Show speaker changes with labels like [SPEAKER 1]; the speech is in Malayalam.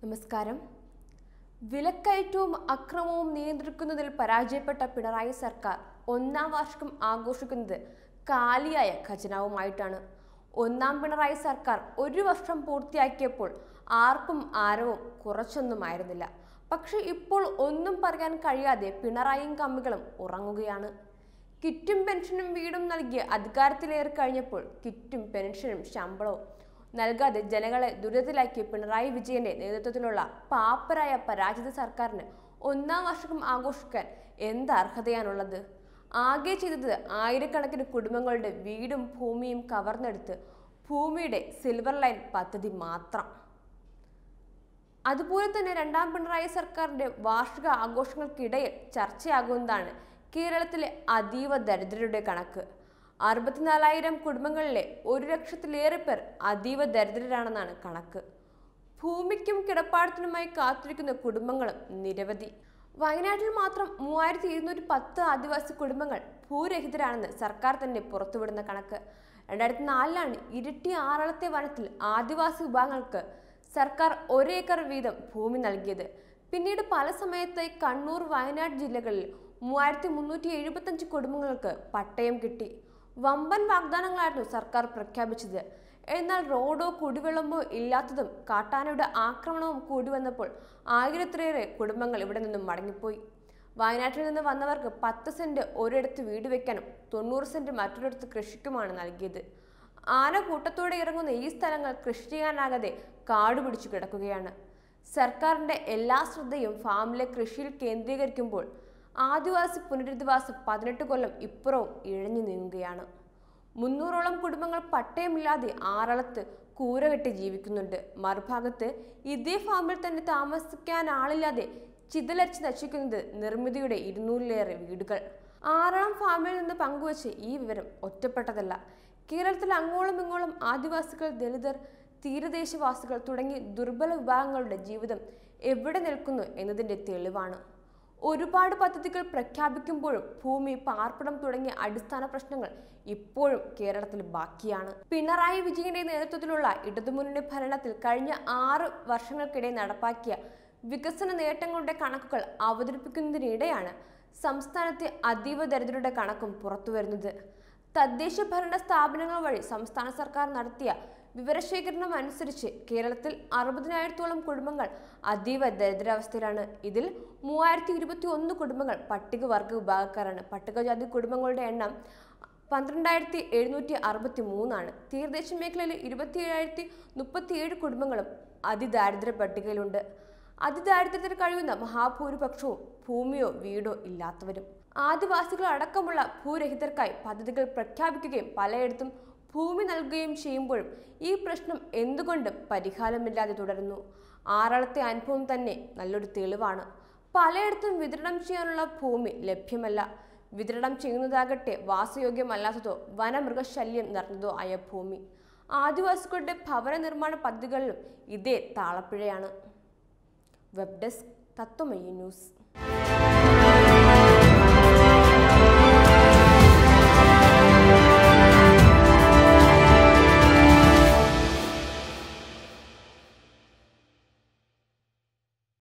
[SPEAKER 1] നമസ്കാരം വിലക്കയറ്റവും അക്രമവും നിയന്ത്രിക്കുന്നതിൽ പരാജയപ്പെട്ട പിണറായി സർക്കാർ ഒന്നാം വാർഷികം ആഘോഷിക്കുന്നത് കാലിയായ ഖജനാവുമായിട്ടാണ് ഒന്നാം പിണറായി സർക്കാർ ഒരു വർഷം പൂർത്തിയാക്കിയപ്പോൾ ആർക്കും ആരവും കുറച്ചൊന്നുമായിരുന്നില്ല പക്ഷെ ഇപ്പോൾ ഒന്നും പറയാൻ കഴിയാതെ പിണറായിയും കമ്മികളും ഉറങ്ങുകയാണ് കിറ്റും പെൻഷനും വീടും നൽകി അധികാരത്തിലേറി കഴിഞ്ഞപ്പോൾ കിറ്റും പെൻഷനും ശമ്പളവും നൽകാതെ ജനങ്ങളെ ദുരിതത്തിലാക്കിയ പിണറായി വിജയന്റെ നേതൃത്വത്തിലുള്ള പാപ്പരായ പരാജിത സർക്കാരിന് ഒന്നാം വാർഷികം ആഘോഷിക്കാൻ എന്ത് അർഹതയാണുള്ളത് ആകെ ചെയ്തത് ആയിരക്കണക്കിന് കുടുംബങ്ങളുടെ വീടും ഭൂമിയും കവർന്നെടുത്ത് ഭൂമിയുടെ സിൽവർ ലൈൻ പദ്ധതി മാത്രം അതുപോലെ തന്നെ രണ്ടാം പിണറായി സർക്കാരിന്റെ വാർഷിക ആഘോഷങ്ങൾക്കിടയിൽ ചർച്ചയാകുന്നതാണ് കേരളത്തിലെ അതീവ ദരിദ്രരുടെ കണക്ക് അറുപത്തിനാലായിരം കുടുംബങ്ങളിലെ ഒരു ലക്ഷത്തിലേറെ പേർ അതീവ ദരിദ്രരാണെന്നാണ് കണക്ക് ഭൂമിക്കും കിടപ്പാടത്തിനുമായി കാത്തിരിക്കുന്ന കുടുംബങ്ങളും നിരവധി വയനാട്ടിൽ മാത്രം മൂവായിരത്തി ഇരുന്നൂറ്റി പത്ത് ആദിവാസി കുടുംബങ്ങൾ ഭൂരഹിതരാണെന്ന് സർക്കാർ തന്നെ പുറത്തുവിടുന്ന കണക്ക് രണ്ടായിരത്തി നാലിലാണ് ഇരിട്ടി ആറളത്തെ വനത്തിൽ ആദിവാസി വിഭാഗങ്ങൾക്ക് സർക്കാർ ഒരേക്കർ വീതം ഭൂമി നൽകിയത് പിന്നീട് പല സമയത്തായി കണ്ണൂർ വയനാട് ജില്ലകളിൽ മൂവായിരത്തി മുന്നൂറ്റി എഴുപത്തഞ്ച് കുടുംബങ്ങൾക്ക് പട്ടയം കിട്ടി വമ്പൻ വാഗ്ദാനങ്ങളായിരുന്നു സർക്കാർ പ്രഖ്യാപിച്ചത് എന്നാൽ റോഡോ കുടിവെള്ളമോ ഇല്ലാത്തതും കാട്ടാനയുടെ ആക്രമണവും കൂടി വന്നപ്പോൾ ആയിരത്തിലേറെ കുടുംബങ്ങൾ ഇവിടെ നിന്നും മടങ്ങിപ്പോയി വയനാട്ടിൽ നിന്ന് വന്നവർക്ക് പത്ത് സെന്റ് ഒരിടത്ത് വീട് വെക്കാനും തൊണ്ണൂറ് സെന്റ് മറ്റൊരിടത്ത് കൃഷിക്കുമാണ് നൽകിയത് ആന കൂട്ടത്തോടെ ഇറങ്ങുന്ന ഈ സ്ഥലങ്ങൾ കൃഷി ചെയ്യാനാകാതെ കാട് പിടിച്ചു കിടക്കുകയാണ് സർക്കാരിന്റെ എല്ലാ ശ്രദ്ധയും ഫാമിലെ കൃഷിയിൽ കേന്ദ്രീകരിക്കുമ്പോൾ ആദിവാസി പുനരധിവാസം പതിനെട്ട് കൊല്ലം ഇപ്പുറവും ഇഴഞ്ഞു നീങ്ങുകയാണ് മുന്നൂറോളം കുടുംബങ്ങൾ പട്ടയമില്ലാതെ ആറളത്ത് കൂര കെട്ടി ജീവിക്കുന്നുണ്ട് മറുഭാഗത്ത് ഇതേ ഫാമിൽ തന്നെ താമസിക്കാൻ ആളില്ലാതെ ചിതലരിച്ച് നശിക്കുന്നത് നിർമ്മിതിയുടെ ഇരുന്നൂറിലേറെ വീടുകൾ ആറളം ഫാമിൽ നിന്ന് പങ്കുവച്ച് ഈ വിവരം ഒറ്റപ്പെട്ടതല്ല കേരളത്തിൽ അങ്ങോളം ഇങ്ങോളം ആദിവാസികൾ ദലിതർ തീരദേശവാസികൾ തുടങ്ങി ദുർബല വിഭാഗങ്ങളുടെ ജീവിതം എവിടെ നിൽക്കുന്നു എന്നതിന്റെ തെളിവാണ് ഒരുപാട് പദ്ധതികൾ പ്രഖ്യാപിക്കുമ്പോഴും ഭൂമി പാർപ്പിടം തുടങ്ങിയ അടിസ്ഥാന പ്രശ്നങ്ങൾ ഇപ്പോഴും കേരളത്തിൽ ബാക്കിയാണ് പിണറായി വിജയന്റെ നേതൃത്വത്തിലുള്ള ഇടതുമുന്നണി ഭരണത്തിൽ കഴിഞ്ഞ ആറ് വർഷങ്ങൾക്കിടെ നടപ്പാക്കിയ വികസന നേട്ടങ്ങളുടെ കണക്കുകൾ അവതരിപ്പിക്കുന്നതിനിടെയാണ് സംസ്ഥാനത്തെ അതീവ ദരിദ്രരുടെ കണക്കും പുറത്തുവരുന്നത് തദ്ദേശ ഭരണ സ്ഥാപനങ്ങൾ വഴി സംസ്ഥാന സർക്കാർ നടത്തിയ വിവരശേഖരണം അനുസരിച്ച് കേരളത്തിൽ അറുപതിനായിരത്തോളം കുടുംബങ്ങൾ അതീവ ദരിദ്രാവസ്ഥയിലാണ് ഇതിൽ മൂവായിരത്തി ഇരുപത്തി ഒന്ന് കുടുംബങ്ങൾ പട്ടികവർഗ വിഭാഗക്കാരാണ് പട്ടികജാതി കുടുംബങ്ങളുടെ എണ്ണം പന്ത്രണ്ടായിരത്തി എഴുന്നൂറ്റി അറുപത്തി മൂന്നാണ് തീരദേശ മേഖലയിൽ ഇരുപത്തി ഏഴായിരത്തി മുപ്പത്തിയേഴ് കുടുംബങ്ങളും അതിദാരിദ്ര്യ പട്ടികയിലുണ്ട് അതിദാരിദ്ര്യത്തിൽ കഴിയുന്ന മഹാഭൂരിപക്ഷവും ഭൂമിയോ വീടോ ഇല്ലാത്തവരും ആദിവാസികൾ അടക്കമുള്ള ഭൂരഹിതർക്കായി പദ്ധതികൾ പ്രഖ്യാപിക്കുകയും പലയിടത്തും ഭൂമി നൽകുകയും ചെയ്യുമ്പോഴും ഈ പ്രശ്നം എന്തുകൊണ്ടും പരിഹാരമില്ലാതെ തുടരുന്നു ആറളത്തെ അനുഭവം തന്നെ നല്ലൊരു തെളിവാണ് പലയിടത്തും വിതരണം ചെയ്യാനുള്ള ഭൂമി ലഭ്യമല്ല വിതരണം ചെയ്യുന്നതാകട്ടെ വാസയോഗ്യമല്ലാത്തതോ വനമൃഗശല്യം നിറഞ്ഞതോ ആയ ഭൂമി ആദിവാസികളുടെ ഭവന നിർമ്മാണ പദ്ധതികളിലും ഇതേ താളപ്പിഴയാണ് വെബ് ഡെസ്ക് തത്വമയി ന്യൂസ്